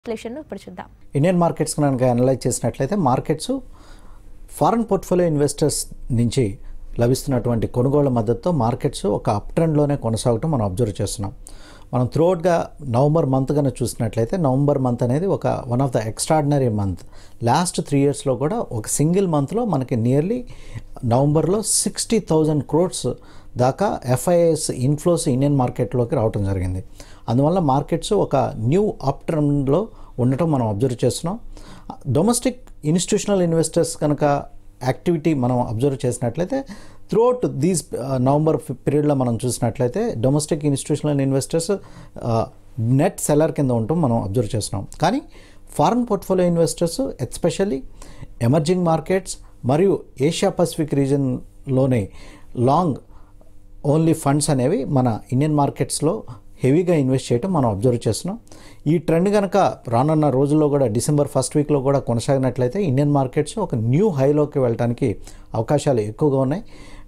విశ్లేషణను ఇప్పుడు చూద్దాం ఇండియన్ మార్కెట్స్ కనుక అనలైజ్ చేసినట్లయితే మార్కెట్స్ ఫారెన్ పోర్ట్ఫోలియో ఇన్వెస్టర్స్ నుంచి లభిస్తున్నటువంటి కొనుగోళ్ల మద్దతుతో మార్కెట్స్ ఒక అప్ ట్రెండ్లోనే కొనసాగటం మనం అబ్జర్వ్ చేస్తున్నాం మనం త్రూఅవుట్గా నవంబర్ మంత్ కనుక చూసినట్లయితే నవంబర్ మంత్ అనేది ఒక one of the extraordinary month last three ఇయర్స్లో కూడా ఒక సింగిల్ మంత్లో మనకి నియర్లీ నవంబర్లో సిక్స్టీ థౌజండ్ క్రోడ్స్ దాకా ఎఫ్ఐఎస్ ఇన్ఫ్లోస్ ఇండియన్ మార్కెట్లోకి రావడం జరిగింది అందువల్ల మార్కెట్స్ ఒక న్యూ అప్ ట్రెండ్లో ఉండటం మనం అబ్జర్వ్ చేస్తున్నాం డొమెస్టిక్ ఇన్స్టిట్యూషనల్ ఇన్వెస్టర్స్ కనుక యాక్టివిటీ మనం అబ్జర్వ్ చేసినట్లయితే త్రూఅవుట్ దీస్ నవంబర్ పీరియడ్లో మనం చూసినట్లయితే domestic institutional investors net seller కింద ఉండటం మనం అబ్జర్వ్ చేస్తున్నాం కానీ foreign portfolio investors especially emerging markets మరియు ఏషియా పసిఫిక్ రీజన్లోనే లాంగ్ ఓన్లీ ఫండ్స్ అనేవి మన ఇండియన్ మార్కెట్స్లో హెవీగా ఇన్వెస్ట్ చేయడం మనం అబ్జర్వ్ చేస్తున్నాం ఈ ట్రెండ్ కనుక రానున్న రోజుల్లో కూడా డిసెంబర్ ఫస్ట్ వీక్లో కూడా కొనసాగినట్లయితే ఇండియన్ మార్కెట్స్ ఒక న్యూ హైలోకి వెళ్ళడానికి అవకాశాలు ఎక్కువగా ఉన్నాయి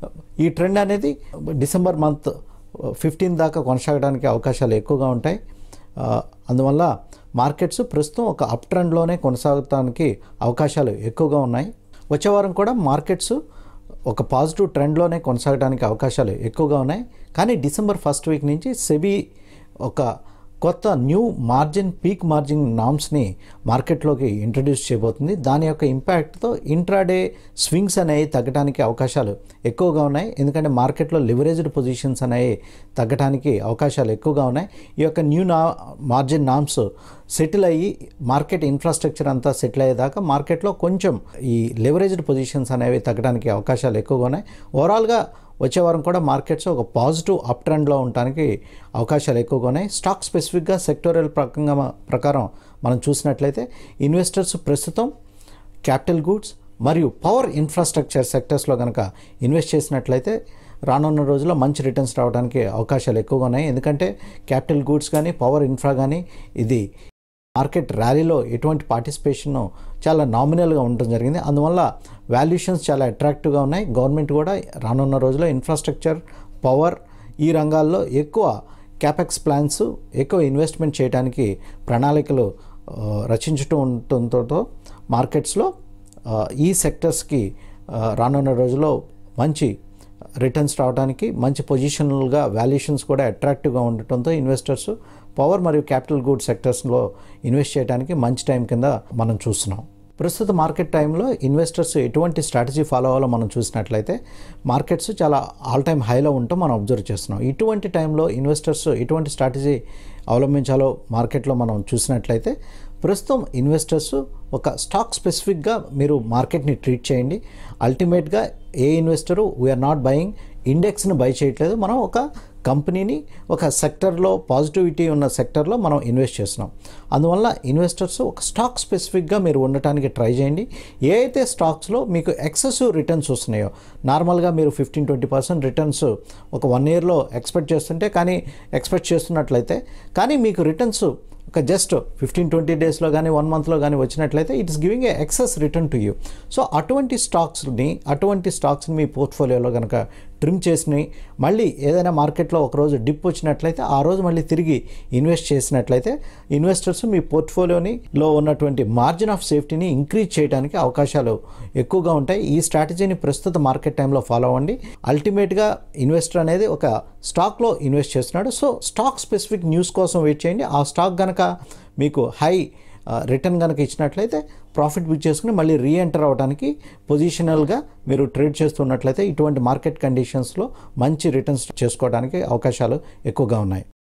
ఈ ట్రెండ్ అనేది డిసెంబర్ మంత్ ఫిఫ్టీన్ దాకా కొనసాగడానికి అవకాశాలు ఎక్కువగా ఉంటాయి ఆ, అందువల్ల మార్కెట్స్ ప్రస్తుతం ఒక అప్ ట్రెండ్లోనే కొనసాగడానికి అవకాశాలు ఎక్కువగా ఉన్నాయి వచ్చే వారం కూడా మార్కెట్స్ ఒక పాజిటివ్ ట్రెండ్లోనే కొనసాగడానికి అవకాశాలు ఎక్కువగా ఉన్నాయి కానీ డిసెంబర్ ఫస్ట్ వీక్ నుంచి సెబీ ఒక కొత్త న్యూ మార్జిన్ పీక్ మార్జిన్ నామ్స్ని మార్కెట్లోకి ఇంట్రడ్యూస్ చేయబోతుంది దాని యొక్క ఇంపాక్ట్తో ఇంట్రాడే స్వింగ్స్ అనేవి తగ్గడానికి అవకాశాలు ఎక్కువగా ఉన్నాయి ఎందుకంటే మార్కెట్లో లివరేజ్డ్ పొజిషన్స్ అనేవి తగ్గడానికి అవకాశాలు ఎక్కువగా ఉన్నాయి ఈ యొక్క న్యూ నా మార్జిన్ నామ్స్ సెటిల్ అయ్యి మార్కెట్ ఇన్ఫ్రాస్ట్రక్చర్ అంతా సెటిల్ అయ్యేదాకా మార్కెట్లో కొంచెం ఈ లివరేజ్డ్ పొజిషన్స్ అనేవి తగ్గడానికి అవకాశాలు ఎక్కువగా ఉన్నాయి ఓవరాల్గా వచ్చే వారం కూడా మార్కెట్స్ ఒక పాజిటివ్ అప్ ట్రెండ్లో ఉండడానికి అవకాశాలు ఎక్కువగా ఉన్నాయి స్టాక్ స్పెసిఫిక్గా సెక్టోరియల్ ప్రకంగా ప్రకారం మనం చూసినట్లయితే ఇన్వెస్టర్స్ ప్రస్తుతం క్యాపిటల్ గూడ్స్ మరియు పవర్ ఇన్ఫ్రాస్ట్రక్చర్ సెక్టర్స్లో కనుక ఇన్వెస్ట్ చేసినట్లయితే రానున్న రోజుల్లో మంచి రిటర్న్స్ రావడానికి అవకాశాలు ఎక్కువగా ఉన్నాయి ఎందుకంటే క్యాపిటల్ గూడ్స్ కానీ పవర్ ఇన్ఫ్రా కానీ ఇది మార్కెట్ ర్యాలీలో ఎటువంటి పార్టిసిపేషన్ చాలా నామినల్గా ఉండటం జరిగింది అందువల్ల వాల్యుయేషన్స్ చాలా అట్రాక్టివ్గా ఉన్నాయి గవర్నమెంట్ కూడా రానున్న రోజుల్లో ఇన్ఫ్రాస్ట్రక్చర్ పవర్ ఈ రంగాల్లో ఎక్కువ క్యాపెక్స్ ప్లాన్స్ ఎక్కువ ఇన్వెస్ట్మెంట్ చేయడానికి ప్రణాళికలు ఆ, రచించుతూ ఉండటంతో మార్కెట్స్లో ఆ, ఈ సెక్టర్స్కి ఆ, రానున్న రోజుల్లో మంచి రిటర్న్స్ రావడానికి మంచి పొజిషనల్గా వాల్యుయేషన్స్ కూడా అట్రాక్టివ్గా ఉండటంతో ఇన్వెస్టర్స్ పవర్ మరియు క్యాపిటల్ గూడ్ సెక్టర్స్లో ఇన్వెస్ట్ చేయడానికి మంచి టైం కింద మనం చూస్తున్నాం ప్రస్తుత మార్కెట్ టైంలో ఇన్వెస్టర్స్ ఎటువంటి స్ట్రాటజీ ఫాలో అవ్వాలో మనం చూసినట్లయితే మార్కెట్స్ చాలా ఆల్ టైమ్ హైలో ఉండటం మనం అబ్జర్వ్ చేస్తున్నాం ఇటువంటి టైంలో ఇన్వెస్టర్స్ ఎటువంటి స్ట్రాటజీ అవలంబించాలో మార్కెట్లో మనం చూసినట్లయితే ప్రస్తుతం ఇన్వెస్టర్స్ ఒక స్టాక్ స్పెసిఫిక్గా మీరు మార్కెట్ని ట్రీట్ చేయండి అల్టిమేట్గా a investor we're not buying ఇండెక్స్ని బై చేయట్లేదు మనం ఒక కంపెనీని ఒక సెక్టర్లో పాజిటివిటీ ఉన్న సెక్టర్లో మనం ఇన్వెస్ట్ చేస్తున్నాం అందువల్ల ఇన్వెస్టర్స్ ఒక స్టాక్ స్పెసిఫిక్గా మీరు ఉండటానికి ట్రై చేయండి ఏ అయితే స్టాక్స్లో మీకు ఎక్సెసివ్ రిటర్న్స్ వస్తున్నాయో నార్మల్గా మీరు ఫిఫ్టీన్ ట్వంటీ పర్సెంట్ రిటర్న్స్ ఒక వన్ ఇయర్లో ఎక్స్పెక్ట్ చేస్తుంటే కానీ ఎక్స్పెక్ట్ చేస్తున్నట్లయితే కానీ మీకు రిటర్న్స్ ఒక జస్ట్ ఫిఫ్టీన్ ట్వంటీ డేస్లో కానీ వన్ మంత్లో కానీ వచ్చినట్లయితే it is giving a excess return to you so అటువంటి స్టాక్స్ని అటువంటి స్టాక్స్ని మీ పోర్ట్ఫోలియోలో కనుక ట్రిమ్ చేసినవి మళ్ళీ ఏదైనా మార్కెట్లో ఒకరోజు డిప్ వచ్చినట్లయితే ఆ రోజు మళ్ళీ తిరిగి ఇన్వెస్ట్ చేసినట్లయితే ఇన్వెస్టర్స్ మీ పోర్ట్ఫోలియోని లో ఉన్నటువంటి మార్జిన్ ఆఫ్ సేఫ్టీని ఇంక్రీజ్ చేయడానికి అవకాశాలు ఎక్కువగా ఉంటాయి ఈ స్ట్రాటజీని ప్రస్తుత మార్కెట్ టైంలో ఫాలో అవ్వండి అల్టిమేట్గా ఇన్వెస్టర్ అనేది ఒక స్టాక్లో ఇన్వెస్ట్ చేస్తున్నాడు సో స్టాక్ స్పెసిఫిక్ న్యూస్ కోసం వెయిట్ చేయండి ఆ స్టాక్ కనుక మీకు హై రిటర్న్ కనుక ఇచ్చినట్లయితే ప్రాఫిట్ బుక్ చేసుకుని మళ్ళీ రీఎంటర్ అవ్వడానికి పొజిషనల్గా మీరు ట్రేడ్ చేస్తున్నట్లయితే ఇటువంటి మార్కెట్ కండిషన్స్లో మంచి రిటర్న్స్ చేసుకోవడానికి అవకాశాలు ఎక్కువగా ఉన్నాయి